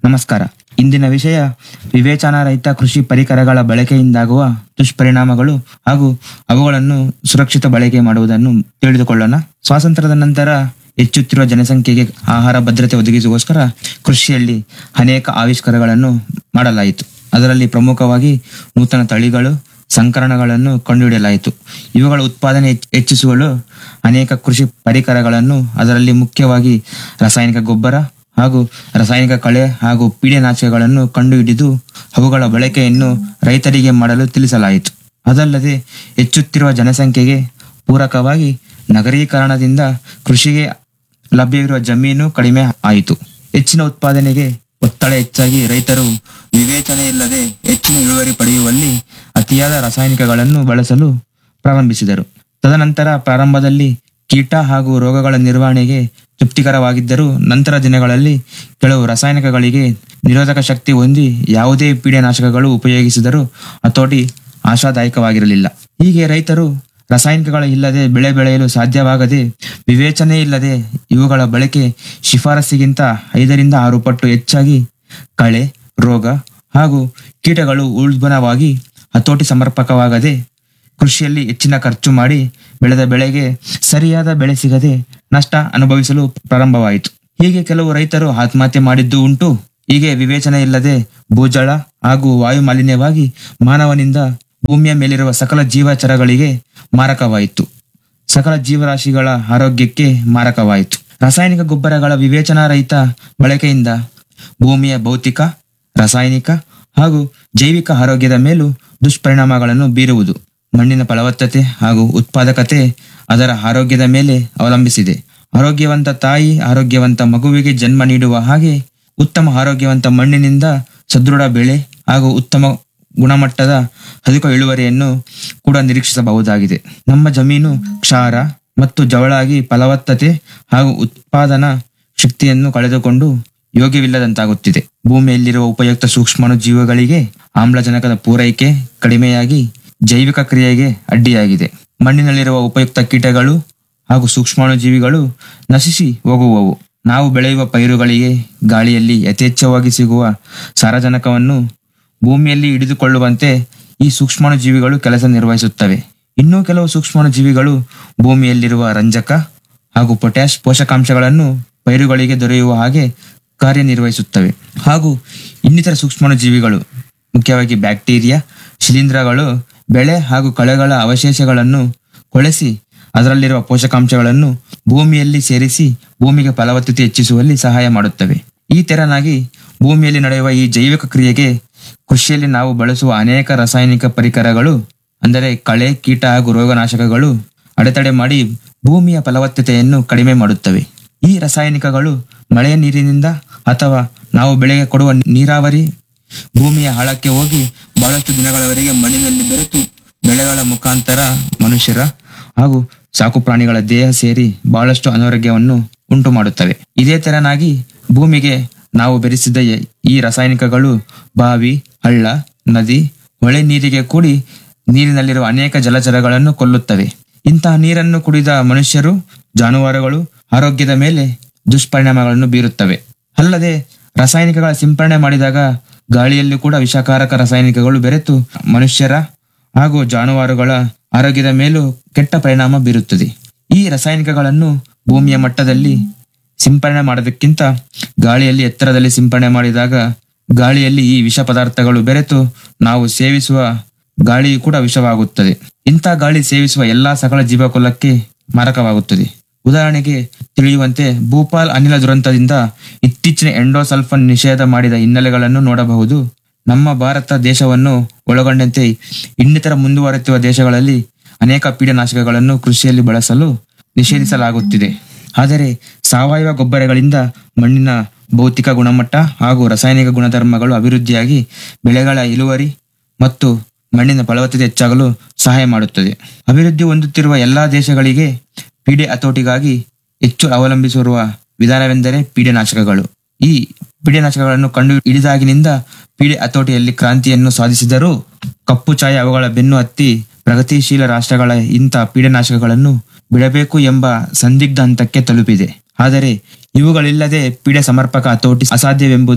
ನಮಸ್ಕಾರ ಇಂದಿನ ವಿಷಯ ವಿವೇಚನಾರಹಿತ ಕೃಷಿ ಪರಿಕರಗಳ ಬಳಕೆಯಿಂದಾಗುವ ದುಷ್ಪರಿಣಾಮಗಳು ಹಾಗೂ ಅವುಗಳನ್ನು ಸುರಕ್ಷಿತ ಬಳಕೆ ಮಾಡುವುದನ್ನು ತಿಳಿದುಕೊಳ್ಳೋಣ ಸ್ವಾತಂತ್ರ್ಯದ ನಂತರ ಹೆಚ್ಚುತ್ತಿರುವ ಜನಸಂಖ್ಯೆಗೆ ಆಹಾರ ಭದ್ರತೆ ಒದಗಿಸುವಗೋಸ್ಕರ ಕೃಷಿಯಲ್ಲಿ ಅನೇಕ ಆವಿಷ್ಕಾರಗಳನ್ನು ಮಾಡಲಾಯಿತು ಅದರಲ್ಲಿ ಪ್ರಮುಖವಾಗಿ ನೂತನ ತಳಿಗಳು ಸಂಕರಣಗಳನ್ನು ಕಂಡುಹಿಡಿಯಲಾಯಿತು ಇವುಗಳ ಉತ್ಪಾದನೆ ಹೆಚ್ಚ್- ಹೆಚ್ಚಿಸಲು ಅನೇಕ ಕೃಷಿ ಪರಿಕರಗಳನ್ನು ಅದರಲ್ಲಿ ಮುಖ್ಯವಾಗಿ ರಾಸಾಯನಿಕ ಗೊಬ್ಬರ ಹಾಗೂ ರಾಸಾಯನಿಕ ಕಳೆ ಹಾಗೂ ಪೀಡೆನಾಶಕಗಳನ್ನು ಕಂಡುಹಿಡಿದು ಅವುಗಳ ಬಳಕೆಯನ್ನು ರೈತರಿಗೆ ಮಾಡಲು ತಿಳಿಸಲಾಯಿತು ಅದಲ್ಲದೆ ಹೆಚ್ಚುತ್ತಿರುವ ಜನಸಂಖ್ಯೆಗೆ ಪೂರಕವಾಗಿ ನಗರೀಕರಣದಿಂದ ಕೃಷಿಗೆ ಲಭ್ಯವಿರುವ ಜಮೀನು ಕಡಿಮೆ ಆಯಿತು ಹೆಚ್ಚಿನ ಉತ್ಪಾದನೆಗೆ ಒತ್ತಡ ಹೆಚ್ಚಾಗಿ ರೈತರು ವಿವೇಚನೆ ಇಲ್ಲದೆ ಹೆಚ್ಚಿನ ಇಳುವರಿ ಪಡೆಯುವಲ್ಲಿ ಅತಿಯಾದ ರಾಸಾಯನಿಕಗಳನ್ನು ಬಳಸಲು ಪ್ರಾರಂಭಿಸಿದರು ತದನಂತರ ಪ್ರಾರಂಭದಲ್ಲಿ ಕೀಟ ಹಾಗೂ ರೋಗಗಳ ನಿರ್ವಹಣೆಗೆ ತೃಪ್ತಿಕರವಾಗಿದ್ದರೂ ನಂತರ ದಿನಗಳಲ್ಲಿ ಕೆಲವು ರಾಸಾಯನಿಕಗಳಿಗೆ ನಿರೋಧಕ ಶಕ್ತಿ ಹೊಂದಿ ಯಾವುದೇ ಪೀಡೆನಾಶಕಗಳು ಉಪಯೋಗಿಸಿದರೂ ಹತೋಟಿ ಆಶಾದಾಯಕವಾಗಿರಲಿಲ್ಲ ಹೀಗೆ ರೈತರು ರಾಸಾಯನಿಕಗಳ ಇಲ್ಲದೆ ಬೆಳೆ ಬೆಳೆಯಲು ಸಾಧ್ಯವಾಗದೆ ವಿವೇಚನೆ ಇಲ್ಲದೆ ಇವುಗಳ ಬಳಕೆ ಶಿಫಾರಸ್ಸಿಗಿಂತ ಐದರಿಂದ ಆರು ಪಟ್ಟು ಹೆಚ್ಚಾಗಿ ಕಳೆ ರೋಗ ಹಾಗೂ ಕೀಟಗಳು ಉಲ್ಬಣವಾಗಿ ಹತೋಟಿ ಸಮರ್ಪಕವಾಗದೆ ಕೃಷಿಯಲ್ಲಿ ಹೆಚ್ಚಿನ ಖರ್ಚು ಮಾಡಿ ಬೆಳೆದ ಬೆಳೆಗೆ ಸರಿಯಾದ ಬೆಳೆ ಸಿಗದೆ ನಷ್ಟ ಅನುಭವಿಸಲು ಪ್ರಾರಂಭವಾಯಿತು ಹೀಗೆ ಕೆಲವು ರೈತರು ಆತ್ಮಹತ್ಯೆ ಮಾಡಿದ್ದು ಉಂಟು ಹೀಗೆ ವಿವೇಚನೆ ಇಲ್ಲದೆ ಭೂಜಳ ಹಾಗೂ ವಾಯು ಮಾಲಿನ್ಯವಾಗಿ ಮಾನವನಿಂದ ಭೂಮಿಯ ಮೇಲಿರುವ ಸಕಲ ಜೀವಚರಗಳಿಗೆ ಮಾರಕವಾಯಿತು ಸಕಲ ಜೀವರಾಶಿಗಳ ಆರೋಗ್ಯಕ್ಕೆ ಮಾರಕವಾಯಿತು ರಾಸಾಯನಿಕ ಗೊಬ್ಬರಗಳ ವಿವೇಚನಾರಹಿತ ಬಳಕೆಯಿಂದ ಭೂಮಿಯ ಭೌತಿಕ ರಾಸಾಯನಿಕ ಹಾಗೂ ಜೈವಿಕ ಆರೋಗ್ಯದ ಮೇಲೂ ದುಷ್ಪರಿಣಾಮಗಳನ್ನು ಬೀರುವುದು ಮಣ್ಣಿನ ಫಲವತ್ತತೆ ಹಾಗೂ ಉತ್ಪಾದಕತೆ ಅದರ ಆರೋಗ್ಯದ ಮೇಲೆ ಅವಲಂಬಿಸಿದೆ ಆರೋಗ್ಯವಂತ ತಾಯಿ ಆರೋಗ್ಯವಂತ ಮಗುವಿಗೆ ಜನ್ಮ ನೀಡುವ ಹಾಗೆ ಉತ್ತಮ ಆರೋಗ್ಯವಂತ ಮಣ್ಣಿನಿಂದ ಸದೃಢ ಬೆಳೆ ಹಾಗೂ ಉತ್ತಮ ಗುಣಮಟ್ಟದ ಅಧಿಕ ಇಳುವರಿಯನ್ನು ಕೂಡ ನಿರೀಕ್ಷಿಸಬಹುದಾಗಿದೆ ನಮ್ಮ ಜಮೀನು ಕ್ಷಾರ ಮತ್ತು ಜವಳಾಗಿ ಫಲವತ್ತತೆ ಹಾಗೂ ಉತ್ಪಾದನಾ ಶಕ್ತಿಯನ್ನು ಕಳೆದುಕೊಂಡು ಯೋಗ್ಯವಿಲ್ಲದಂತಾಗುತ್ತಿದೆ ಭೂಮಿಯಲ್ಲಿರುವ ಉಪಯುಕ್ತ ಸೂಕ್ಷ್ಮಾಣು ಜೀವಿಗಳಿಗೆ ಆಮ್ಲಜನಕದ ಪೂರೈಕೆ ಕಡಿಮೆಯಾಗಿ ಜೈವಿಕ ಕ್ರಿಯೆಗೆ ಅಡ್ಡಿಯಾಗಿದೆ ಮಣ್ಣಿನಲ್ಲಿರುವ ಉಪಯುಕ್ತ ಕೀಟಗಳು ಹಾಗೂ ಸೂಕ್ಷ್ಮಾಣು ಜೀವಿಗಳು ನಶಿಸಿ ಹೋಗುವವು ನಾವು ಬೆಳೆಯುವ ಪೈರುಗಳಿಗೆ ಗಾಳಿಯಲ್ಲಿ ಯಥೇಚ್ಛವಾಗಿ ಸಿಗುವ ಸಾರಜನಕವನ್ನು ಭೂಮಿಯಲ್ಲಿ ಹಿಡಿದುಕೊಳ್ಳುವಂತೆ ಈ ಸೂಕ್ಷ್ಮಾಣು ಜೀವಿಗಳು ಕೆಲಸ ನಿರ್ವಹಿಸುತ್ತವೆ ಇನ್ನೂ ಕೆಲವು ಸೂಕ್ಷ್ಮಾಣು ಜೀವಿಗಳು ಭೂಮಿಯಲ್ಲಿರುವ ರಂಜಕ ಹಾಗೂ ಪೊಟ್ಯಾಶ್ ಪೋಷಕಾಂಶಗಳನ್ನು ಪೈರುಗಳಿಗೆ ದೊರೆಯುವ ಹಾಗೆ ಕಾರ್ಯನಿರ್ವಹಿಸುತ್ತವೆ ಹಾಗೂ ಇನ್ನಿತರ ಸೂಕ್ಷ್ಮಾಣು ಜೀವಿಗಳು ಮುಖ್ಯವಾಗಿ ಬ್ಯಾಕ್ಟೀರಿಯಾ ಶಿಲೀಂಧ್ರಗಳು ಬೆಳೆ ಹಾಗೂ ಕಳೆಗಳ ಅವಶೇಷಗಳನ್ನು ಕೊಳೆಸಿ ಅದರಲ್ಲಿರುವ ಪೋಷಕಾಂಶಗಳನ್ನು ಭೂಮಿಯಲ್ಲಿ ಸೇರಿಸಿ ಭೂಮಿಗೆ ಫಲವತ್ತತೆ ಹೆಚ್ಚಿಸುವಲ್ಲಿ ಸಹಾಯ ಮಾಡುತ್ತವೆ ಈ ತೆರನಾಗಿ ಭೂಮಿಯಲ್ಲಿ ನಡೆಯುವ ಈ ಜೈವಿಕ ಕ್ರಿಯೆಗೆ ಕೃಷಿಯಲ್ಲಿ ನಾವು ಬಳಸುವ ಅನೇಕ ರಾಸಾಯನಿಕ ಪರಿಕರಗಳು ಅಂದರೆ ಕಳೆ ಕೀಟ ಹಾಗೂ ರೋಗನಾಶಕಗಳು ಅಡೆತಡೆ ಮಾಡಿ ಭೂಮಿಯ ಫಲವತ್ತತೆಯನ್ನು ಕಡಿಮೆ ಮಾಡುತ್ತವೆ ಈ ರಾಸಾಯನಿಕಗಳು ಮಳೆಯ ನೀರಿನಿಂದ ಅಥವಾ ನಾವು ಬೆಳೆಗೆ ಕೊಡುವ ನೀರಾವರಿ ಭೂಮಿಯ ಆಳಕ್ಕೆ ಹೋಗಿ ಬಹಳಷ್ಟು ದಿನಗಳವರೆಗೆ ಮಣ್ಣಿನಲ್ಲಿ ಬೆರೆತು ಬೆಳೆಗಳ ಮುಖಾಂತರ ಮನುಷ್ಯರ ಹಾಗೂ ಸಾಕು ಪ್ರಾಣಿಗಳ ದೇಹ ಸೇರಿ ಬಹಳಷ್ಟು ಅನಾರೋಗ್ಯವನ್ನು ಉಂಟು ಮಾಡುತ್ತವೆ ಇದೇ ತೆರನಾಗಿ ಭೂಮಿಗೆ ನಾವು ಬೆರೆಸಿದ ಎ- ಈ ರಾಸಾಯನಿಕಗಳು ಬಾವಿ ಹಳ್ಳ ನದಿ ಹೊಳೆ ನೀರಿಗೆ ಕೂಡಿ ನೀರಿನಲ್ಲಿರುವ ಅನೇಕ ಜಲಚರಗಳನ್ನು ಕೊಲ್ಲುತ್ತವೆ ಇಂತಹ ನೀರನ್ನು ಕುಡಿದ ಮನುಷ್ಯರು ಜಾನುವಾರುಗಳು ಆರೋಗ್ಯದ ಮೇಲೆ ದುಷ್ಪರಿಣಾಮಗಳನ್ನು ಬೀರುತ್ತವೆ ಅಲ್ಲದೆ ರಾಸಾಯನಿಕಗಳ ಸಿಂಪರಣೆ ಮಾಡಿದಾಗ ಗಾಳಿಯಲ್ಲಿ ಕೂಡ ವಿಷಕಾರಕ ರಾಸಾಯನಿಕಗಳು ಬೆರೆತು ಮನುಷ್ಯರ ಹಾಗೂ ಜಾನುವಾರುಗಳ ಆರೋಗ್ಯದ ಮೇಲೂ ಕೆಟ್ಟ ಪರಿಣಾಮ ಬೀರುತ್ತದೆ ಈ ರಾಸಾಯನಿಕಗಳನ್ನು ಭೂಮಿಯ ಮಟ್ಟದಲ್ಲಿ ಸಿಂಪರಣೆ ಮಾಡೋದಕ್ಕಿಂತ ಗಾಳಿಯಲ್ಲಿ ಎತ್ತರದಲ್ಲಿ ಸಿಂಪರಣೆ ಮಾಡಿದಾಗ ಗಾಳಿಯಲ್ಲಿ ಈ ವಿಷ ಪದಾರ್ಥಗಳು ಬೆರೆತು ನಾವು ಸೇವಿಸುವ ಗಾಳಿಯು ಕೂಡ ವಿಷವಾಗುತ್ತದೆ ಇಂಥ ಗಾಳಿ ಸೇವಿಸುವ ಎಲ್ಲಾ ಸಕಲ ಜೀವಕುಲಕ್ಕೆ ಮಾರಕವಾಗುತ್ತದೆ ಉದಾಹರಣೆಗೆ ತಿಳಿಯುವಂತೆ ಭೂಪಾಲ್ ಅನಿಲ ದುರಂತದಿಂದ ಇತ್ತೀಚಿನ ಎಂಡೋಸಲ್ಫನ್ ನಿಷೇಧ ಮಾಡಿದ ಹಿನ್ನೆಲೆಗಳನ್ನು ನೋಡಬಹುದು ನಮ್ಮ ಭಾರತ ದೇಶವನ್ನು ಒಳಗೊಂಡಂತೆ ಇನ್ನಿತರ ಮುಂದುವರೆಯುತ್ತಿರುವ ದೇಶಗಳಲ್ಲಿ ಅನೇಕ ಪೀಡನಾಶಕಗಳನ್ನು ಕೃಷಿಯಲ್ಲಿ ಬಳಸಲು ನಿಷೇಧಿಸಲಾಗುತ್ತಿದೆ ಆದರೆ ಸಾವಯವ ಗೊಬ್ಬರಗಳಿಂದ ಮಣ್ಣಿನ ಭೌತಿಕ ಗುಣಮಟ್ಟ ಹಾಗೂ ರಾಸಾಯನಿಕ ಗುಣಧರ್ಮಗಳು ಅಭಿವೃದ್ಧಿಯಾಗಿ ಬೆಳೆಗಳ ಇಳುವರಿ ಮತ್ತು ಮಣ್ಣಿನ ಫಲವತ್ತತೆ ಹೆಚ್ಚಾಗಲು ಸಹಾಯ ಮಾಡುತ್ತದೆ ಅಭಿವೃದ್ಧಿ ಹೊಂದುತ್ತಿರುವ ಎಲ್ಲಾ ದೇಶಗಳಿಗೆ ಪೀಡೆ ಹತೋಟಿಗಾಗಿ ಹೆಚ್ಚು ಅವಲಂಬಿಸಿರುವ ವಿಧಾನವೆಂದರೆ ಪೀಡೆನಾಶಕಗಳು ಈ ಪೀಡೆನಾಶಕಗಳನ್ನು ಕಂಡು ಹಿಡಿದಾಗಿನಿಂದ ಪೀಡೆ ಹತೋಟಿಯಲ್ಲಿ ಕ್ರಾಂತಿಯನ್ನು ಸಾಧಿಸಿದರೂ ಕಪ್ಪು ಛಾಯೆ ಅವುಗಳ ಬೆನ್ನು ಹತ್ತಿ ಪ್ರಗತಿಶೀಲ ರಾಷ್ಟ್ರಗಳ ಇಂಥ ಪೀಡನಾಶಕಗಳನ್ನು ಬಿಡಬೇಕು ಎಂಬ ಸಂದಿಗ್ಧ ಹಂತಕ್ಕೆ ತಲುಪಿದೆ ಆದರೆ ಇವುಗಳಿಲ್ಲದೆ ಪೀಡೆ ಸಮರ್ಪಕ ಹತೋಟಿ ಅಸಾಧ್ಯವೆಂಬುದು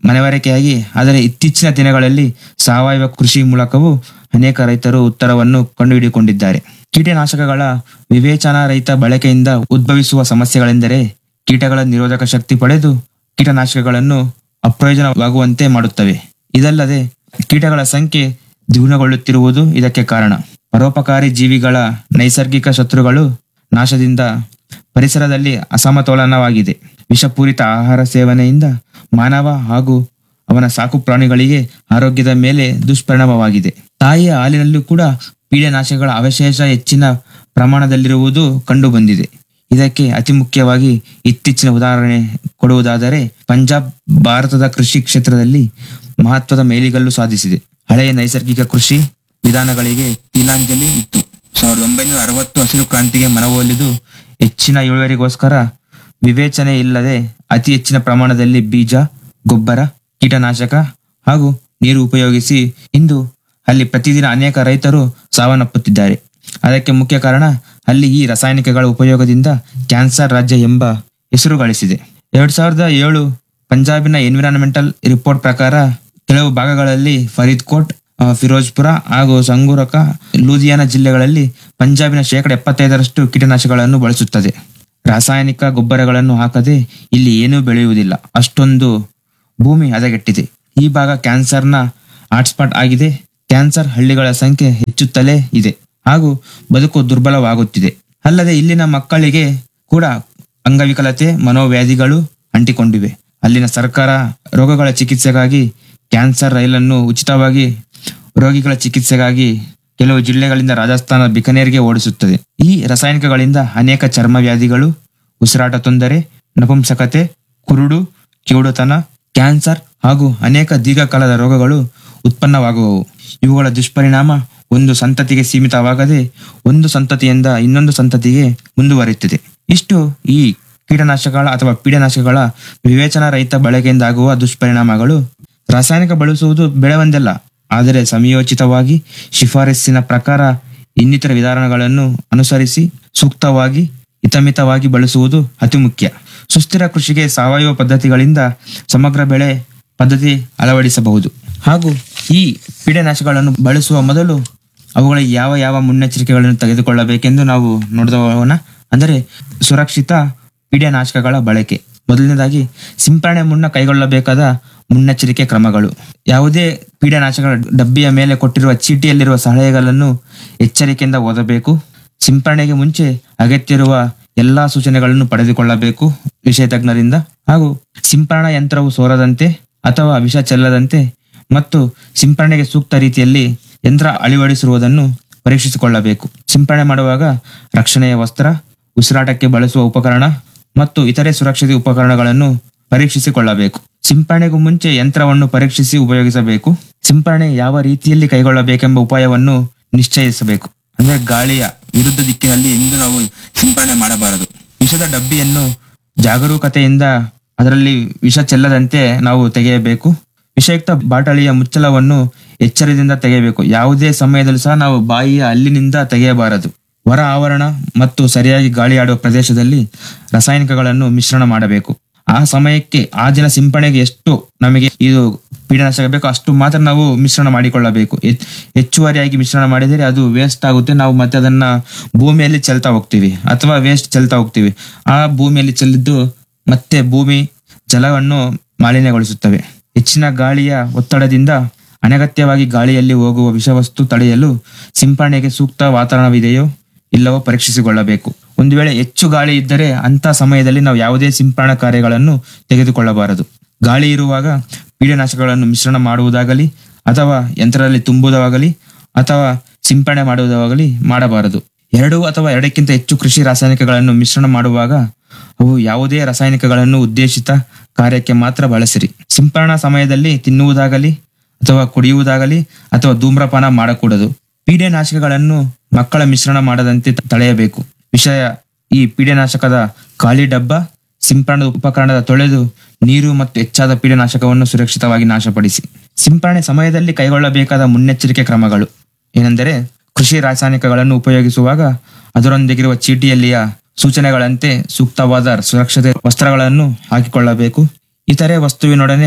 ಮನವರಿಕೆಯಾಗಿ ಆದರೆ ಇತ್ತೀಚಿನ ದಿನಗಳಲ್ಲಿ ಸಾವಯವ ಕೃಷಿ ಮೂಲಕವೂ ಅನೇಕ ರೈತರು ಉತ್ತರವನ್ನು ಕಂಡುಹಿಡಿದುಕೊಂಡಿದ್ದಾರೆ ಕೀಟನಾಶಕಗಳ ವಿವೇಚನಾ ರಹಿತ ಬಳಕೆಯಿಂದ ಉದ್ಭವಿಸುವ ಸಮಸ್ಯೆಗಳೆಂದರೆ ಕೀಟಗಳ ನಿರೋಧಕ ಶಕ್ತಿ ಪಡೆದು ಕೀಟನಾಶಕಗಳನ್ನು ಅಪ್ರಯೋಜನವಾಗುವಂತೆ ಮಾಡುತ್ತವೆ ಇದಲ್ಲದೆ ಕೀಟಗಳ ಸಂಖ್ಯೆ ದ್ವಿಗುಣಗೊಳ್ಳುತ್ತಿರುವುದು ಇದಕ್ಕೆ ಕಾರಣ ಪರೋಪಕಾರಿ ಜೀವಿಗಳ ನೈಸರ್ಗಿಕ ಶತ್ರುಗಳು ನಾಶದಿಂದ ಪರಿಸರದಲ್ಲಿ ಅಸಮತೋಲನವಾಗಿದೆ ವಿಷಪೂರಿತ ಆಹಾರ ಸೇವನೆಯಿಂದ ಮಾನವ ಹಾಗೂ ಅವನ ಸಾಕು ಪ್ರಾಣಿಗಳಿಗೆ ಆರೋಗ್ಯದ ಮೇಲೆ ದುಷ್ಪರಿಣಾಮವಾಗಿದೆ ತಾಯಿಯ ಹಾಲಿನಲ್ಲೂ ಕೂಡ ಪೀಡನಾಶಕಗಳ ಅವಶೇಷ ಹೆಚ್ಚಿನ ಪ್ರಮಾಣದಲ್ಲಿರುವುದು ಕಂಡುಬಂದಿದೆ ಇದಕ್ಕೆ ಅತಿ ಮುಖ್ಯವಾಗಿ ಇತ್ತೀಚಿನ ಉದಾಹರಣೆ ಕೊಡುವುದಾದರೆ ಪಂಜಾಬ್ ಭಾರತದ ಕೃಷಿ ಕ್ಷೇತ್ರದಲ್ಲಿ ಮಹತ್ವದ ಮೇಲಿಗಲ್ಲು ಸಾಧಿಸಿದೆ ಹಳೆಯ ನೈಸರ್ಗಿಕ ಕೃಷಿ ವಿಧಾನಗಳಿಗೆ ತಿಲಾಂಜಲಿ ಇತ್ತು ಸಾವಿರದ ಒಂಬೈನೂರ ಅರವತ್ತು ಹಸಿರು ಕ್ರಾಂತಿಗೆ ಮನವೊಲಿದು ಹೆಚ್ಚಿನ ಇಳುವರಿಗೋಸ್ಕರ ವಿವೇಚನೆ ಇಲ್ಲದೆ ಅತಿ ಹೆಚ್ಚಿನ ಪ್ರಮಾಣದಲ್ಲಿ ಬೀಜ ಗೊಬ್ಬರ ಕೀಟನಾಶಕ ಹಾಗೂ ನೀರು ಉಪಯೋಗಿಸಿ ಇಂದು ಅಲ್ಲಿ ಪ್ರತಿದಿನ ಅನೇಕ ರೈತರು ಸಾವನ್ನಪ್ಪುತ್ತಿದ್ದಾರೆ ಅದಕ್ಕೆ ಮುಖ್ಯ ಕಾರಣ ಅಲ್ಲಿ ಈ ರಾಸಾಯನಿಕಗಳ ಉಪಯೋಗದಿಂದ ಕ್ಯಾನ್ಸರ್ ರಾಜ್ಯ ಎಂಬ ಹೆಸರು ಗಳಿಸಿದೆ ಎರಡ್ ಸಾವಿರದ ಏಳು ಪಂಜಾಬಿನ ಎನ್ವಿರಾನ್ಮೆಂಟಲ್ ರಿಪೋರ್ಟ್ ಪ್ರಕಾರ ಕೆಲವು ಭಾಗಗಳಲ್ಲಿ ಫರೀದ್ಕೋಟ್ ಆ, ಫಿರೋಜ್ಪುರ ಹಾಗೂ ಸಂಗೂರಕ ಲೂಧಿಯಾನ ಜಿಲ್ಲೆಗಳಲ್ಲಿ ಪಂಜಾಬಿನ ಶೇಕಡ ಎಪ್ಪತ್ತೈದರಷ್ಟು ಕೀಟನಾಶಕಗಳನ್ನು ಬಳಸುತ್ತದೆ ರಾಸಾಯನಿಕ ಗೊಬ್ಬರಗಳನ್ನು ಹಾಕದೆ ಇಲ್ಲಿ ಏನೂ ಬೆಳೆಯುವುದಿಲ್ಲ ಅಷ್ಟೊಂದು ಭೂಮಿ ಹದಗೆಟ್ಟಿದೆ ಈ ಭಾಗ ಕ್ಯಾನ್ಸರ್ನ ಹಾಟ್ಸ್ಪಾಟ್ ಆಗಿದೆ ಕ್ಯಾನ್ಸರ್ ಹಳ್ಳಿಗಳ ಸಂಖ್ಯೆ ಹೆಚ್ಚುತ್ತಲೇ ಇದೆ ಹಾಗೂ ಬದುಕು ದುರ್ಬಲವಾಗುತ್ತಿದೆ ಅಲ್ಲದೆ ಇಲ್ಲಿನ ಮಕ್ಕಳಿಗೆ ಕೂಡ ಅಂಗವಿಕಲತೆ ಮನೋವ್ಯಾಧಿಗಳು ಅಂಟಿಕೊಂಡಿವೆ ಅಲ್ಲಿನ ಸರ್ಕಾರ ರೋಗಗಳ ಚಿಕಿತ್ಸೆಗಾಗಿ ಕ್ಯಾನ್ಸರ್ ರೈಲನ್ನು ಉಚಿತವಾಗಿ ರೋಗಿಗಳ ಚಿಕಿತ್ಸೆಗಾಗಿ ಕೆಲವು ಜಿಲ್ಲೆಗಳಿಂದ ರಾಜಸ್ಥಾನ ಬಿಕನೇರ್ಗೆ ಓಡಿಸುತ್ತದೆ ಈ ರಾಸಾಯನಿಕಗಳಿಂದ ಅನೇಕ ಚರ್ಮ ವ್ಯಾಧಿಗಳು ಉಸಿರಾಟ ತೊಂದರೆ ನಪುಂಸಕತೆ ಕುರುಡು ಕಿವುಡುತನ ಕ್ಯಾನ್ಸರ್ ಹಾಗೂ ಅನೇಕ ದೀರ್ಘಕಾಲದ ರೋಗಗಳು ಉತ್ಪನ್ನವಾಗುವವು ಇವುಗಳ ದುಷ್ಪರಿಣಾಮ ಒಂದು ಸಂತತಿಗೆ ಸೀಮಿತವಾಗದೆ ಒಂದು ಸಂತತಿಯಿಂದ ಇನ್ನೊಂದು ಸಂತತಿಗೆ ಮುಂದುವರಿಯುತ್ತದೆ ಇಷ್ಟು ಈ ಕೀಟನಾಶಕಗಳ ಅಥವಾ ಪೀಡನಾಶಕಗಳ ವಿವೇಚನಾ ರಹಿತ ಬಳಕೆಯಿಂದ ಆಗುವ ದುಷ್ಪರಿಣಾಮಗಳು ರಾಸಾಯನಿಕ ಬಳಸುವುದು ಬೆಳವಂದಲ್ಲ ಆದರೆ ಸಮಯೋಚಿತವಾಗಿ ಶಿಫಾರಸ್ಸಿನ ಪ್ರಕಾರ ಇನ್ನಿತರ ವಿಧಾನಗಳನ್ನು ಅನುಸರಿಸಿ ಸೂಕ್ತವಾಗಿ ಹಿತಮಿತವಾಗಿ ಬಳಸುವುದು ಅತಿ ಮುಖ್ಯ ಸುಸ್ಥಿರ ಕೃಷಿಗೆ ಸಾವಯವ ಪದ್ಧತಿಗಳಿಂದ ಸಮಗ್ರ ಬೆಳೆ ಪದ್ಧತಿ ಅಳವಡಿಸಬಹುದು ಹಾಗೂ ಈ ಪೀಡನಾಶಕಗಳನ್ನು ಬಳಸುವ ಮೊದಲು ಅವುಗಳ ಯಾವ ಯಾವ ಮುನ್ನೆಚ್ಚರಿಕೆಗಳನ್ನು ತೆಗೆದುಕೊಳ್ಳಬೇಕೆಂದು ನಾವು ನೋಡಿದವನ ಅಂದರೆ ಸುರಕ್ಷಿತ ಪೀಡನಾಶಕಗಳ ಬಳಕೆ ಮೊದಲನೇದಾಗಿ ಸಿಂಪರಣೆ ಮುನ್ನ ಕೈಗೊಳ್ಳಬೇಕಾದ ಮುನ್ನೆಚ್ಚರಿಕೆ ಕ್ರಮಗಳು ಯಾವುದೇ ಪೀಡನಾಶಕಗಳ ಡಬ್ಬಿಯ ಮೇಲೆ ಕೊಟ್ಟಿರುವ ಚೀಟಿಯಲ್ಲಿರುವ ಸಲಹೆಗಳನ್ನು ಎಚ್ಚರಿಕೆಯಿಂದ ಓದಬೇಕು ಸಿಂಪರಣೆಗೆ ಮುಂಚೆ ಅಗತ್ಯ ಇರುವ ಎಲ್ಲಾ ಸೂಚನೆಗಳನ್ನು ಪಡೆದುಕೊಳ್ಳಬೇಕು ವಿಷಯ ತಜ್ಞರಿಂದ ಹಾಗೂ ಸಿಂಪರಣಾ ಯಂತ್ರವು ಸೋರದಂತೆ ಅಥವಾ ವಿಷ ಚೆಲ್ಲದಂತೆ ಮತ್ತು ಸಿಂಪರಣೆಗೆ ಸೂಕ್ತ ರೀತಿಯಲ್ಲಿ ಯಂತ್ರ ಅಳವಡಿಸಿರುವುದನ್ನು ಪರೀಕ್ಷಿಸಿಕೊಳ್ಳಬೇಕು ಸಿಂಪರಣೆ ಮಾಡುವಾಗ ರಕ್ಷಣೆಯ ವಸ್ತ್ರ ಉಸಿರಾಟಕ್ಕೆ ಬಳಸುವ ಉಪಕರಣ ಮತ್ತು ಇತರೆ ಸುರಕ್ಷಿತ ಉಪಕರಣಗಳನ್ನು ಪರೀಕ್ಷಿಸಿಕೊಳ್ಳಬೇಕು ಸಿಂಪರಣೆಗೂ ಮುಂಚೆ ಯಂತ್ರವನ್ನು ಪರೀಕ್ಷಿಸಿ ಉಪಯೋಗಿಸಬೇಕು ಸಿಂಪರಣೆ ಯಾವ ರೀತಿಯಲ್ಲಿ ಕೈಗೊಳ್ಳಬೇಕೆಂಬ ಉಪಾಯವನ್ನು ನಿಶ್ಚಯಿಸಬೇಕು ಅಂದ್ರೆ ಗಾಳಿಯ ವಿರುದ್ಧ ದಿಕ್ಕಿನಲ್ಲಿ ಎಂದು ನಾವು ಸಿಂಪರಣೆ ಮಾಡಬಾರದು ವಿಷದ ಡಬ್ಬಿಯನ್ನು ಜಾಗರೂಕತೆಯಿಂದ ಅದರಲ್ಲಿ ವಿಷ ಚೆಲ್ಲದಂತೆ ನಾವು ತೆಗೆಯಬೇಕು ವಿಷಯುಕ್ತ ಬಾಟಲಿಯ ಮುಚ್ಚಳವನ್ನು ಎಚ್ಚರದಿಂದ ತೆಗೆಯಬೇಕು ಯಾವುದೇ ಸಮಯದಲ್ಲೂ ಸಹ ನಾವು ಬಾಯಿಯ ಅಲ್ಲಿನಿಂದ ತೆಗೆಯಬಾರದು ಹೊರ ಆವರಣ ಮತ್ತು ಸರಿಯಾಗಿ ಗಾಳಿ ಆಡುವ ಪ್ರದೇಶದಲ್ಲಿ ರಾಸಾಯನಿಕಗಳನ್ನು ಮಿಶ್ರಣ ಮಾಡಬೇಕು ಆ ಸಮಯಕ್ಕೆ ಆ ದಿನ ಸಿಂಪರಣೆಗೆ ಎಷ್ಟು ನಮಗೆ ಇದು ಪೀಡನಾಶಕ ಬೇಕೋ ಅಷ್ಟು ಮಾತ್ರ ನಾವು ಮಿಶ್ರಣ ಮಾಡಿಕೊಳ್ಳಬೇಕು ಹೆಚ್- ಹೆಚ್ಚುವರಿಯಾಗಿ ಮಿಶ್ರಣ ಮಾಡಿದರೆ ಅದು ವೇಸ್ಟ್ ಆಗುತ್ತೆ ನಾವು ಮತ್ತೆ ಅದನ್ನ ಭೂಮಿಯಲ್ಲಿ ಚೆಲ್ತಾ ಹೋಗ್ತೀವಿ ಅಥವಾ ವೇಸ್ಟ್ ಚೆಲ್ತಾ ಹೋಗ್ತೀವಿ ಆ ಭೂಮಿಯಲ್ಲಿ ಚೆಲ್ಲಿದ್ದು ಮತ್ತೆ ಭೂಮಿ ಜಲವನ್ನು ಮಾಲಿನ್ಯಗೊಳಿಸುತ್ತವೆ ಹೆಚ್ಚಿನ ಗಾಳಿಯ ಒತ್ತಡದಿಂದ ಅನಗತ್ಯವಾಗಿ ಗಾಳಿಯಲ್ಲಿ ಹೋಗುವ ವಿಷವಸ್ತು ತಡೆಯಲು ಸಿಂಪರಣೆಗೆ ಸೂಕ್ತ ವಾತಾವರಣವಿದೆಯೋ ಇಲ್ಲವೋ ಪರೀಕ್ಷಿಸಿಕೊಳ್ಳಬೇಕು ಒಂದು ವೇಳೆ ಹೆಚ್ಚು ಗಾಳಿ ಇದ್ದರೆ ಅಂತ ಸಮಯದಲ್ಲಿ ನಾವು ಯಾವುದೇ ಸಿಂಪರಣಾ ಕಾರ್ಯಗಳನ್ನು ತೆಗೆದುಕೊಳ್ಳಬಾರದು ಗಾಳಿ ಇರುವಾಗ ಪೀಡನಾಶಕಗಳನ್ನು ಮಿಶ್ರಣ ಮಾಡುವುದಾಗಲಿ ಅಥವಾ ಯಂತ್ರದಲ್ಲಿ ತುಂಬುವುದಾಗಲಿ ಅಥವಾ ಸಿಂಪರಣೆ ಮಾಡುವುದಾಗಲಿ ಮಾಡಬಾರದು ಎರಡು ಅಥವಾ ಎರಡಕ್ಕಿಂತ ಹೆಚ್ಚು ಕೃಷಿ ರಾಸಾಯನಿಕಗಳನ್ನು ಮಿಶ್ರಣ ಮಾಡುವಾಗ ಅವು ಯಾವುದೇ ರಾಸಾಯನಿಕಗಳನ್ನು ಉದ್ದೇಶಿತ ಕಾರ್ಯಕ್ಕೆ ಮಾತ್ರ ಬಳಸಿರಿ ಸಿಂಪರಣಾ ಸಮಯದಲ್ಲಿ ತಿನ್ನುವುದಾಗಲಿ ಅಥವಾ ಕುಡಿಯುವುದಾಗಲಿ ಅಥವಾ ಧೂಮ್ರಪಾನ ಮಾಡಕೂಡದು ಪೀಡೆನಾಶಕಗಳನ್ನು ಮಕ್ಕಳ ಮಿಶ್ರಣ ಮಾಡದಂತೆ ತಡೆಯಬೇಕು ವಿಷಯ ಈ ಪೀಡೆನಾಶಕದ ಖಾಲಿ ಡಬ್ಬ ಸಿಂಪರಣದ ಉಪಕರಣದ ತೊಳೆದು ನೀರು ಮತ್ತು ಹೆಚ್ಚಾದ ಪೀಡನಾಶಕವನ್ನು ಸುರಕ್ಷಿತವಾಗಿ ನಾಶಪಡಿಸಿ ಸಿಂಪರಣೆ ಸಮಯದಲ್ಲಿ ಕೈಗೊಳ್ಳಬೇಕಾದ ಮುನ್ನೆಚ್ಚರಿಕೆ ಕ್ರಮಗಳು ಏನೆಂದರೆ ಕೃಷಿ ರಾಸಾಯನಿಕಗಳನ್ನು ಉಪಯೋಗಿಸುವಾಗ ಅದರೊಂದಿಗಿರುವ ಚೀಟಿಯಲ್ಲಿಯ ಸೂಚನೆಗಳಂತೆ ಸೂಕ್ತವಾದ ಸುರಕ್ಷತೆ ವಸ್ತ್ರಗಳನ್ನು ಹಾಕಿಕೊಳ್ಳಬೇಕು ಇತರೆ ವಸ್ತುವಿನೊಡನೆ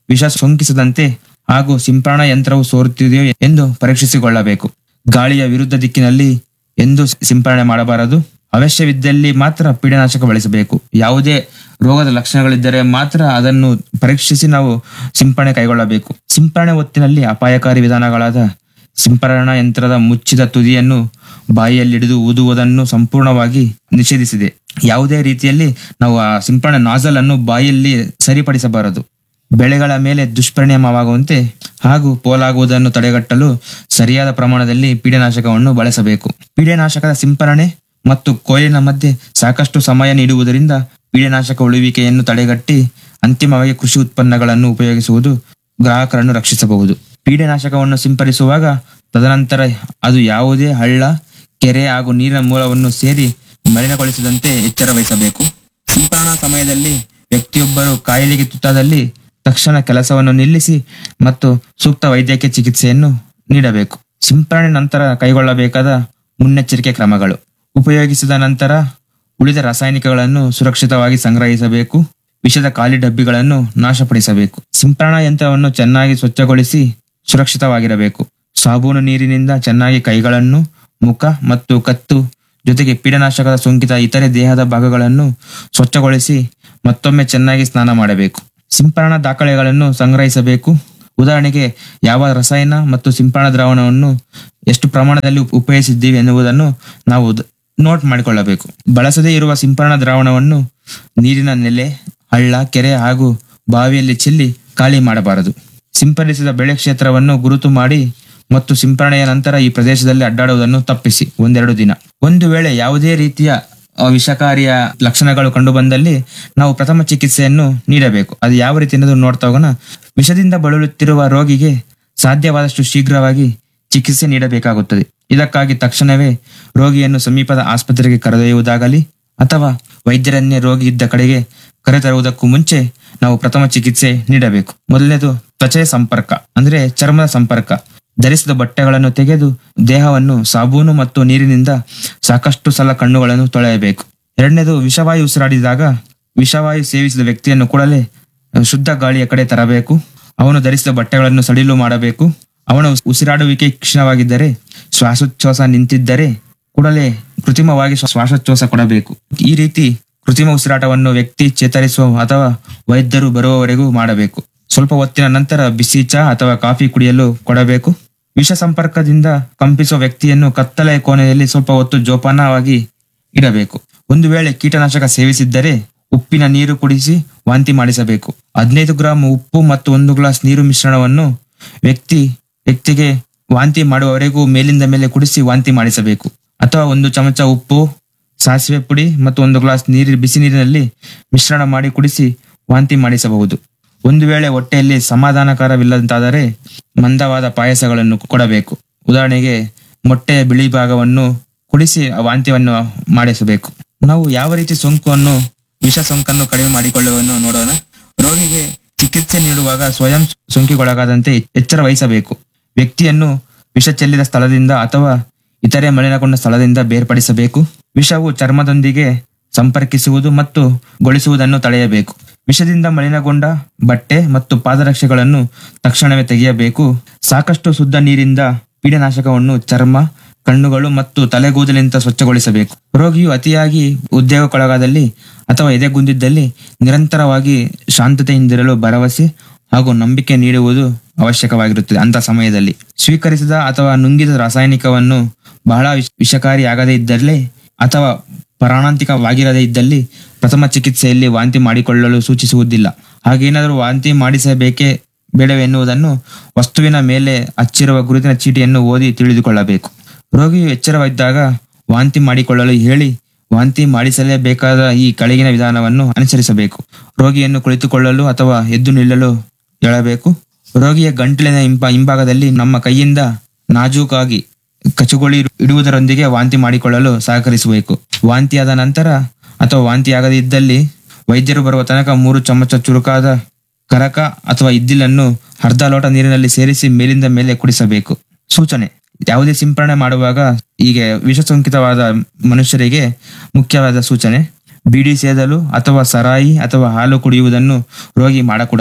ವಿಷ ಸೋಂಕಿಸದಂತೆ ಹಾಗೂ ಸಿಂಪರಣಾ ಯಂತ್ರವು ಸೋರುತ್ತಿದೆಯೋ ಎಂದು ಪರೀಕ್ಷಿಸಿಕೊಳ್ಳಬೇಕು ಗಾಳಿಯ ವಿರುದ್ಧ ದಿಕ್ಕಿನಲ್ಲಿ ಎಂದು ಸಿಂಪರಣೆ ಮಾಡಬಾರದು ಅವಶ್ಯವಿದ್ದಲ್ಲಿ ಮಾತ್ರ ಪೀಡನಾಶಕ ಬಳಸಬೇಕು ಯಾವುದೇ ರೋಗದ ಲಕ್ಷಣಗಳಿದ್ದರೆ ಮಾತ್ರ ಅದನ್ನು ಪರೀಕ್ಷಿಸಿ ನಾವು ಸಿಂಪರಣೆ ಕೈಗೊಳ್ಳಬೇಕು ಸಿಂಪರಣೆ ಹೊತ್ತಿನಲ್ಲಿ ಅಪಾಯಕಾರಿ ವಿಧಾನಗಳಾದ ಸಿಂಪರಣಾ ಯಂತ್ರದ ಮುಚ್ಚಿದ ತುದಿಯನ್ನು ಬಾಯಿಯಲ್ಲಿಡಿದು ಊದುವುದನ್ನು ಸಂಪೂರ್ಣವಾಗಿ ನಿಷೇಧಿಸಿದೆ ಯಾವುದೇ ರೀತಿಯಲ್ಲಿ ನಾವು ಆ ಸಿಂಪರಣೆ ನಾಜಲ್ ಅನ್ನು ಬಾಯಲ್ಲಿ ಸರಿಪಡಿಸಬಾರದು ಬೆಳೆಗಳ ಮೇಲೆ ದುಷ್ಪರಿಣಾಮವಾಗುವಂತೆ ಹಾಗೂ ಪೋಲಾಗುವುದನ್ನು ತಡೆಗಟ್ಟಲು ಸರಿಯಾದ ಪ್ರಮಾಣದಲ್ಲಿ ಪೀಡನಾಶಕವನ್ನು ಬಳಸಬೇಕು ಪೀಡನಾಶಕದ ಸಿಂಪರಣೆ ಮತ್ತು ಕೊಯ್ಲಿನ ಮಧ್ಯೆ ಸಾಕಷ್ಟು ಸಮಯ ನೀಡುವುದರಿಂದ ಪೀಡನಾಶಕ ಉಳುವಿಕೆಯನ್ನು ತಡೆಗಟ್ಟಿ ಅಂತಿಮವಾಗಿ ಕೃಷಿ ಉತ್ಪನ್ನಗಳನ್ನು ಉಪಯೋಗಿಸುವುದು ಗ್ರಾಹಕರನ್ನು ರಕ್ಷಿಸಬಹುದು ಪೀಡನಾಶಕವನ್ನು ಸಿಂಪಡಿಸುವಾಗ ತದನಂತರ ಅದು ಯಾವುದೇ ಹಳ್ಳ ಕೆರೆ ಹಾಗೂ ನೀರಿನ ಮೂಲವನ್ನು ಸೇರಿ ಮಲಿನಗೊಳಿಸದಂತೆ ಎಚ್ಚರ ವಹಿಸಬೇಕು ಸಿಂಪರಣಾ ಸಮಯದಲ್ಲಿ ವ್ಯಕ್ತಿಯೊಬ್ಬರು ಕಾಯಿಲೆಗೆ ತುತ್ತಾದಲ್ಲಿ ತಕ್ಷಣ ಕೆಲಸವನ್ನು ನಿಲ್ಲಿಸಿ ಮತ್ತು ಸೂಕ್ತ ವೈದ್ಯಕೀಯ ಚಿಕಿತ್ಸೆಯನ್ನು ನೀಡಬೇಕು ಸಿಂಪರಣೆ ನಂತರ ಕೈಗೊಳ್ಳಬೇಕಾದ ಮುನ್ನೆಚ್ಚರಿಕೆ ಕ್ರಮಗಳು ಉಪಯೋಗಿಸಿದ ನಂತರ ಉಳಿದ ರಾಸಾಯನಿಕಗಳನ್ನು ಸುರಕ್ಷಿತವಾಗಿ ಸಂಗ್ರಹಿಸಬೇಕು ವಿಷದ ಖಾಲಿ ಡಬ್ಬಿಗಳನ್ನು ನಾಶಪಡಿಸಬೇಕು ಸಿಂಪರಣಾ ಯಂತ್ರವನ್ನು ಚೆನ್ನಾಗಿ ಸ್ವಚ್ಛಗೊಳಿಸಿ ಸುರಕ್ಷಿತವಾಗಿರಬೇಕು ಸಾಬೂನು ನೀರಿನಿಂದ ಚೆನ್ನಾಗಿ ಕೈಗಳನ್ನು ಮುಖ ಮತ್ತು ಕತ್ತು ಜೊತೆಗೆ ಪೀಡನಾಶಕದ ಸೋಂಕಿತ ಇತರೆ ದೇಹದ ಭಾಗಗಳನ್ನು ಸ್ವಚ್ಛಗೊಳಿಸಿ ಮತ್ತೊಮ್ಮೆ ಚೆನ್ನಾಗಿ ಸ್ನಾನ ಮಾಡಬೇಕು ಸಿಂಪರಣಾ ದಾಖಲೆಗಳನ್ನು ಸಂಗ್ರಹಿಸಬೇಕು ಉದಾಹರಣೆಗೆ ಯಾವ ರಸಾಯನ ಮತ್ತು ಸಿಂಪರಣಾ ದ್ರಾವಣವನ್ನು ಎಷ್ಟು ಪ್ರಮಾಣದಲ್ಲಿ ಉಪ- ಉಪಯೋಗಿಸಿದ್ದೀವಿ ಎನ್ನುವುದನ್ನು ನಾವು ದ- ನೋಟ್ ಮಾಡಿಕೊಳ್ಳಬೇಕು ಬಳಸದೇ ಇರುವ ಸಿಂಪರಣಾ ದ್ರಾವಣವನ್ನು ನೀರಿನ ನೆಲೆ ಹಳ್ಳ ಕೆರೆ ಹಾಗೂ ಬಾವಿಯಲ್ಲಿ ಚೆಲ್ಲಿ ಖಾಲಿ ಮಾಡಬಾರದು ಸಿಂಪಡಿಸಿದ ಬೆಳೆ ಕ್ಷೇತ್ರವನ್ನು ಗುರುತು ಮಾಡಿ ಮತ್ತು ಸಿಂಪರಣೆಯ ನಂತರ ಈ ಪ್ರದೇಶದಲ್ಲಿ ಅಡ್ಡಾಡುವುದನ್ನು ತಪ್ಪಿಸಿ ಒಂದೆರಡು ದಿನ ಒಂದು ವೇಳೆ ಯಾವುದೇ ರೀತಿಯ ಆ, ವಿಷಕಾರಿಯ ಲಕ್ಷಣಗಳು ಕಂಡು ಬಂದಲ್ಲಿ ನಾವು ಪ್ರಥಮ ಚಿಕಿತ್ಸೆಯನ್ನು ನೀಡಬೇಕು ಅದು ಯಾವ ರೀತಿ ಅನ್ನೋದು ನೋಡ್ತಾ ಹೋಗೋಣ ವಿಷದಿಂದ ಬಳಲುತ್ತಿರುವ ರೋಗಿಗೆ ಸಾಧ್ಯವಾದಷ್ಟು ಶೀಘ್ರವಾಗಿ ಚಿಕಿತ್ಸೆ ನೀಡಬೇಕಾಗುತ್ತದೆ ಇದಕ್ಕಾಗಿ ತಕ್ಷಣವೇ ರೋಗಿಯನ್ನು ಸಮೀಪದ ಆಸ್ಪತ್ರೆಗೆ ಕರೆದೊಯ್ಯುವುದಾಗಲಿ ಅಥವಾ ವೈದ್ಯರನ್ನೇ ರೋಗಿ ಇದ್ದ ಕಡೆಗೆ ಕರೆತರುವುದಕ್ಕೂ ಮುಂಚೆ ನಾವು ಪ್ರಥಮ ಚಿಕಿತ್ಸೆ ನೀಡಬೇಕು ಮೊದಲನೇದು ತ್ವಚೆಯ ಸಂಪರ್ಕ ಅಂದ್ರೆ ಚರ್ಮದ ಸಂಪರ್ಕ ಧರಿಸಿದ ಬಟ್ಟೆಗಳನ್ನು ತೆಗೆದು ದೇಹವನ್ನು ಸಾಬೂನು ಮತ್ತು ನೀರಿನಿಂದ ಸಾಕಷ್ಟು ಸಲ ಕಣ್ಣುಗಳನ್ನು ತೊಳೆಯಬೇಕು ಎರಡನೇದು ವಿಷವಾಯು ಉಸಿರಾಡಿದಾಗ ವಿಷವಾಯು ಸೇವಿಸಿದ ವ್ಯಕ್ತಿಯನ್ನು ಕೂಡಲೇ ಶುದ್ಧ ಗಾಳಿಯ ಕಡೆ ತರಬೇಕು ಅವನು ಧರಿಸಿದ ಬಟ್ಟೆಗಳನ್ನು ಸಡಿಲು ಮಾಡಬೇಕು ಅವನ ಉಸ್- ಉಸಿರಾಡುವಿಕೆ ಕ್ಷೀಣವಾಗಿದ್ದರೆ ಶ್ವಾಸೋಚ್ಛ್ವಾಸ ನಿಂತಿದ್ದರೆ ಕೂಡಲೇ ಕೃತ್ರಿಮವಾಗಿ ಶ್ವ- ಶ್ವಾಸೋಚ್ಛ್ವಾಸ ಕೊಡಬೇಕು ಈ ರೀತಿ ಕೃತ್ರಿಮ ಉಸಿರಾಟವನ್ನು ವ್ಯಕ್ತಿ ಚೇತರಿಸುವ ಅಥವಾ ವೈದ್ಯರು ಬರುವವರೆಗೂ ಮಾಡಬೇಕು ಸ್ವಲ್ಪ ಹೊತ್ತಿನ ನಂತರ ಬಿಸಿ ಚಹಾ ಅಥವಾ ಕಾಫಿ ಕುಡಿಯಲು ಕೊಡಬೇಕು ವಿಷ ಸಂಪರ್ಕದಿಂದ ಕಂಪಿಸುವ ವ್ಯಕ್ತಿಯನ್ನು ಕತ್ತಲೆಯ ಕೋಣೆಯಲ್ಲಿ ಸ್ವಲ್ಪ ಹೊತ್ತು ಜೋಪಾನವಾಗಿ ಇಡಬೇಕು ಒಂದು ವೇಳೆ ಕೀಟನಾಶಕ ಸೇವಿಸಿದ್ದರೆ ಉಪ್ಪಿನ ನೀರು ಕುಡಿಸಿ ವಾಂತಿ ಮಾಡಿಸಬೇಕು ಹದಿನೈದು ಗ್ರಾಂ ಉಪ್ಪು ಮತ್ತು ಒಂದು ಗ್ಲಾಸ್ ನೀರು ಮಿಶ್ರಣವನ್ನು ವ್ಯಕ್ತಿ ವ್ಯಕ್ತಿಗೆ ವಾಂತಿ ಮಾಡುವವರೆಗೂ ಮೇಲಿಂದ ಮೇಲೆ ಕುಡಿಸಿ ವಾಂತಿ ಮಾಡಿಸಬೇಕು ಅಥವಾ ಒಂದು ಚಮಚ ಉಪ್ಪು ಸಾಸಿವೆ ಪುಡಿ ಮತ್ತು ಒಂದು ಗ್ಲಾಸ್ ನೀರು ಬಿಸಿ ನೀರಿನಲ್ಲಿ ಮಿಶ್ರಣ ಮಾಡಿ ಕುಡಿಸಿ ವಾಂತಿ ಮಾಡಿಸಬಹುದು ಒಂದು ವೇಳೆ ಹೊಟ್ಟೆಯಲ್ಲಿ ಸಮಾಧಾನಕರವಿಲ್ಲದಂತಾದರೆ ಮಂದವಾದ ಪಾಯಸಗಳನ್ನು ಕೊಡಬೇಕು ಉದಾಹರಣೆಗೆ ಮೊಟ್ಟೆಯ ಬಿಳಿ ಭಾಗವನ್ನು ಕುಡಿಸಿ ಆ ವಾಂತಿಯನ್ನು ಮಾಡಿಸಬೇಕು ನಾವು ಯಾವ ರೀತಿ ಸೋಂಕನ್ನು ವಿಷ ಸೋಂಕನ್ನು ಕಡಿಮೆ ಮಾಡಿಕೊಳ್ಳುವನ್ನು ನೋಡೋಣ ರೋಗಿಗೆ ಚಿಕಿತ್ಸೆ ನೀಡುವಾಗ ಸ್ವಯಂ ಸೋಂಕಿಗೊಳಗಾದಂತೆ ಎಚ್ಚರ ವಹಿಸಬೇಕು ವ್ಯಕ್ತಿಯನ್ನು ವಿಷ ಚೆಲ್ಲಿದ ಸ್ಥಳದಿಂದ ಅಥವಾ ಇತರೆ ಮಲಿನಗೊಂಡ ಸ್ಥಳದಿಂದ ಬೇರ್ಪಡಿಸಬೇಕು ವಿಷವು ಚರ್ಮದೊಂದಿಗೆ ಸಂಪರ್ಕಿಸುವುದು ಮತ್ತು ಗೊಳಿಸುವುದನ್ನು ತಡೆಯಬೇಕು ವಿಷದಿಂದ ಮಲಿನಗೊಂಡ ಬಟ್ಟೆ ಮತ್ತು ಪಾದರಕ್ಷೆಗಳನ್ನು ತಕ್ಷಣವೇ ತೆಗೆಯಬೇಕು ಸಾಕಷ್ಟು ಶುದ್ಧ ನೀರಿಂದ ಪೀಡನಾಶಕವನ್ನು ಚರ್ಮ ಕಣ್ಣುಗಳು ಮತ್ತು ತಲೆಗೂದಲಿಂದ ಸ್ವಚ್ಛಗೊಳಿಸಬೇಕು ರೋಗಿಯು ಅತಿಯಾಗಿ ಉದ್ಯೋಗಕ್ಕೊಳಗಾದಲ್ಲಿ ಅಥವಾ ಎದೆಗುಂದಿದ್ದಲ್ಲಿ ನಿರಂತರವಾಗಿ ಶಾಂತತೆಯಿಂದಿರಲು ಭರವಸೆ ಹಾಗೂ ನಂಬಿಕೆ ನೀಡುವುದು ಅವಶ್ಯಕವಾಗಿರುತ್ತದೆ ಅಂತ ಸಮಯದಲ್ಲಿ ಸ್ವೀಕರಿಸಿದ ಅಥವಾ ನುಂಗಿದ ರಾಸಾಯನಿಕವನ್ನು ಬಹಳ ವಿಷ- ವಿಷಕಾರಿಯಾಗದೇ ಇದ್ದಲ್ಲಿ ಅಥವಾ ಪ್ರಾಣಾಂತಿಕವಾಗಿರದೇ ಇದ್ದಲ್ಲಿ ಪ್ರಥಮ ಚಿಕಿತ್ಸೆಯಲ್ಲಿ ವಾಂತಿ ಮಾಡಿಕೊಳ್ಳಲು ಸೂಚಿಸುವುದಿಲ್ಲ ಹಾಗೇನಾದರೂ ವಾಂತಿ ಮಾಡಿಸಬೇಕೇ ಬೇಡವೆನ್ನುವುದನ್ನು ವಸ್ತುವಿನ ಮೇಲೆ ಹಚ್ಚಿರುವ ಗುರುತಿನ ಚೀಟಿಯನ್ನು ಓದಿ ತಿಳಿದುಕೊಳ್ಳಬೇಕು ರೋಗಿಯು ಎಚ್ಚರವಿದ್ದಾಗ ವಾಂತಿ ಮಾಡಿಕೊಳ್ಳಲು ಹೇಳಿ ವಾಂತಿ ಮಾಡಿಸಲೇಬೇಕಾದ ಈ ಕೆಳಗಿನ ವಿಧಾನವನ್ನು ಅನುಸರಿಸಬೇಕು ರೋಗಿಯನ್ನು ಕುಳಿತುಕೊಳ್ಳಲು ಅಥವಾ ಎದ್ದು ನಿಲ್ಲಲು ಹೇಳಬೇಕು ರೋಗಿಯ ಗಂಟಲಿನ ಹಿಂಪ ಹಿಂಭಾಗದಲ್ಲಿ ನಮ್ಮ ಕೈಯಿಂದ ನಾಜೂಕಾಗಿ ಕಚುಗೊಳಿ ಇಡುವುದರೊಂದಿಗೆ ವಾಂತಿ ಮಾಡಿಕೊಳ್ಳಲು ಸಹಕರಿಸಬೇಕು ವಾಂತಿಯಾದ ನಂತರ ಅಥವಾ ವಾಂತಿಯಾಗದೇ ಇದ್ದಲ್ಲಿ ವೈದ್ಯರು ಬರುವ ತನಕ ಮೂರು ಚಮಚ ಚುರುಕಾದ ಕರಕ ಅಥವಾ ಇದ್ದಿಲನ್ನು ಅರ್ಧ ಲೋಟ ನೀರಿನಲ್ಲಿ ಸೇರಿಸಿ ಮೇಲಿಂದ ಮೇಲೆ ಕುಡಿಸಬೇಕು ಸೂಚನೆ ಯಾವುದೇ ಸಿಂಪರಣೆ ಮಾಡುವಾಗ ಹೀಗೆ ವಿಷ ಸೋಂಕಿತವಾದ ಮನುಷ್ಯರಿಗೆ ಮುಖ್ಯವಾದ ಸೂಚನೆ ಬೀಡಿ ಸೇದಲು ಅಥವಾ ಸರಾಯಿ ಅಥವಾ ಹಾಲು ಕುಡಿಯುವುದನ್ನು ರೋಗಿ ಮಾಡಕೂಡದು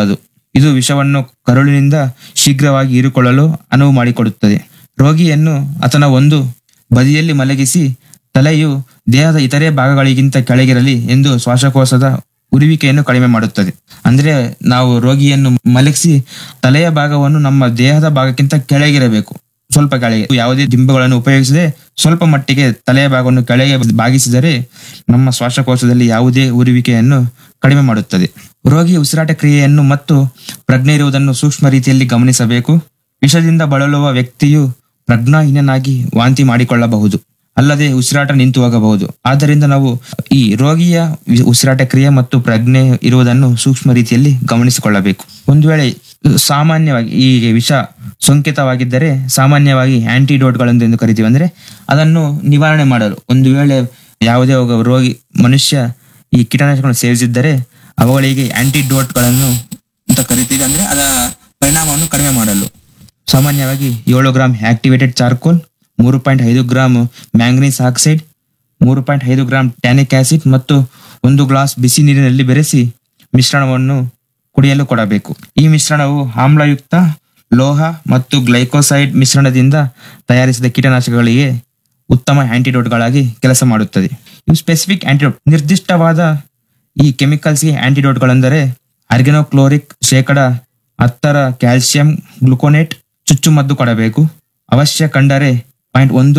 ಇದು ವಿಷವನ್ನು ಕರುಳಿನಿಂದ ಶೀಘ್ರವಾಗಿ ಹೀರಿಕೊಳ್ಳಲು ಅನುವು ಮಾಡಿಕೊಡುತ್ತದೆ ರೋಗಿಯನ್ನು ಆತನ ಒಂದು ಬದಿಯಲ್ಲಿ ಮಲಗಿಸಿ ತಲೆಯು ದೇಹದ ಇತರೆ ಭಾಗಗಳಿಗಿಂತ ಕೆಳಗಿರಲಿ ಎಂದು ಶ್ವಾಸಕೋಶದ ಉರಿವಿಕೆಯನ್ನು ಕಡಿಮೆ ಮಾಡುತ್ತದೆ ಅಂದ್ರೆ ನಾವು ರೋಗಿಯನ್ನು ಮಲಗಿಸಿ ತಲೆಯ ಭಾಗವನ್ನು ನಮ್ಮ ದೇಹದ ಭಾಗಕ್ಕಿಂತ ಕೆಳಗಿರಬೇಕು ಸ್ವಲ್ಪ ಕೆಳಗೆ ಯಾವುದೇ ದಿಂಬುಗಳನ್ನು ಉಪಯೋಗಿಸದೆ ಸ್ವಲ್ಪ ಮಟ್ಟಿಗೆ ತಲೆಯ ಭಾಗವನ್ನು ಕೆಳಗೆ ಬಾಗಿಸಿದರೆ ನಮ್ಮ ಶ್ವಾಸಕೋಶದಲ್ಲಿ ಯಾವುದೇ ಉರುವಿಕೆಯನ್ನು ಕಡಿಮೆ ಮಾಡುತ್ತದೆ ರೋಗಿಯ ಉಸಿರಾಟ ಕ್ರಿಯೆಯನ್ನು ಮತ್ತು ಪ್ರಜ್ಞೆ ಇರುವುದನ್ನು ಸೂಕ್ಷ್ಮ ರೀತಿಯಲ್ಲಿ ಗಮನಿಸಬೇಕು ವಿಷದಿಂದ ಬಳಲುವ ವ್ಯಕ್ತಿಯು ಪ್ರಜ್ಞಾಹೀನನಾಗಿ ವಾಂತಿ ಮಾಡಿಕೊಳ್ಳಬಹುದು ಅಲ್ಲದೆ ಉಸಿರಾಟ ನಿಂತು ಹೋಗಬಹುದು ಆದ್ದರಿಂದ ನಾವು ಈ ರೋಗಿಯ ವಿ- ಉಸಿರಾಟ ಕ್ರಿಯೆ ಮತ್ತು ಪ್ರಜ್ಞೆ ಇರುವುದನ್ನು ಸೂಕ್ಷ್ಮ ರೀತಿಯಲ್ಲಿ ಗಮನಿಸಿಕೊಳ್ಳಬೇಕು ಒಂದು ವೇಳೆ ಸಾಮಾನ್ಯವಾಗಿ ಈ ವಿಷ ಸೋಂಕಿತವಾಗಿದ್ದರೆ ಸಾಮಾನ್ಯವಾಗಿ ಆಂಟಿಡೋಟ್ಗಳೆಂದು ಎಂದು ಕರಿತೀವಿ ಅಂದ್ರೆ ಅದನ್ನು ನಿವಾರಣೆ ಮಾಡಲು ಒಂದು ವೇಳೆ ಯಾವುದೇ ಒಬ್ಬ ರೋಗಿ ಮನುಷ್ಯ ಈ ಕೀಟನಾಶಕಗಳನ್ನು ಸೇವಿಸಿದ್ದರೆ ಅವುಗಳಿಗೆ ಆಂಟಿಡೋಟ್ಗಳನ್ನು ಅಂತ ಕರಿತೀವಿ ಅಂದ್ರೆ ಅದರ ಪರಿಣಾಮವನ್ನು ಕಡಿಮೆ ಮಾಡಲು ಸಾಮಾನ್ಯವಾಗಿ ಏಳು ಗ್ರಾಂ ಆಕ್ಟಿವೇಟೆಡ್ ಚಾರ್ಕೋಲ್ ಮೂರು ಪಾಯಿಂಟ್ ಐದು ಗ್ರಾಂ ಮ್ಯಾಂಗನೀಸ್ ಆಕ್ಸೈಡ್ ಮೂರು ಪಾಯಿಂಟ್ ಐದು ಗ್ರಾಂ ಟ್ಯಾನಿಕ್ ಆಸಿಡ್ ಮತ್ತು ಒಂದು ಗ್ಲಾಸ್ ಬಿಸಿ ನೀರಿನಲ್ಲಿ ಬೆರೆಸಿ ಮಿಶ್ರಣವನ್ನು ಕುಡಿಯಲು ಕೊಡಬೇಕು ಈ ಮಿಶ್ರಣವು ಆಮ್ಲಯುಕ್ತ ಲೋಹ ಮತ್ತು ಗ್ಲೈಕೋಸೈಡ್ ಮಿಶ್ರಣದಿಂದ ತಯಾರಿಸಿದ ಕೀಟನಾಶಕಗಳಿಗೆ ಉತ್ತಮ ಆಂಟಿಡೋಟ್ಗಳಾಗಿ ಕೆಲಸ ಮಾಡುತ್ತದೆ ಇವು ಸ್ಪೆಸಿಫಿಕ್ ಆಂಟಿಡೋಟ್ ನಿರ್ದಿಷ್ಟವಾದ ಈ ಕೆಮಿಕಲ್ಸ್ಗೆ ಆಂಟಿಡೋಟ್ಗಳೆಂದರೆ ಆರ್ಗೆನೋಕ್ಲೋರಿಕ್ ಶೇಕಡ ಹತ್ತರ ಕ್ಯಾಲ್ಸಿಯಂ ಗ್ಲುಕೋನೇಟ್ ಚುಚ್ಚುಮದ್ದು ಕೊಡಬೇಕು ಅವಶ್ಯ ಕಂಡರೆ ಪಾಯಿಂಟ್ ಒಂದು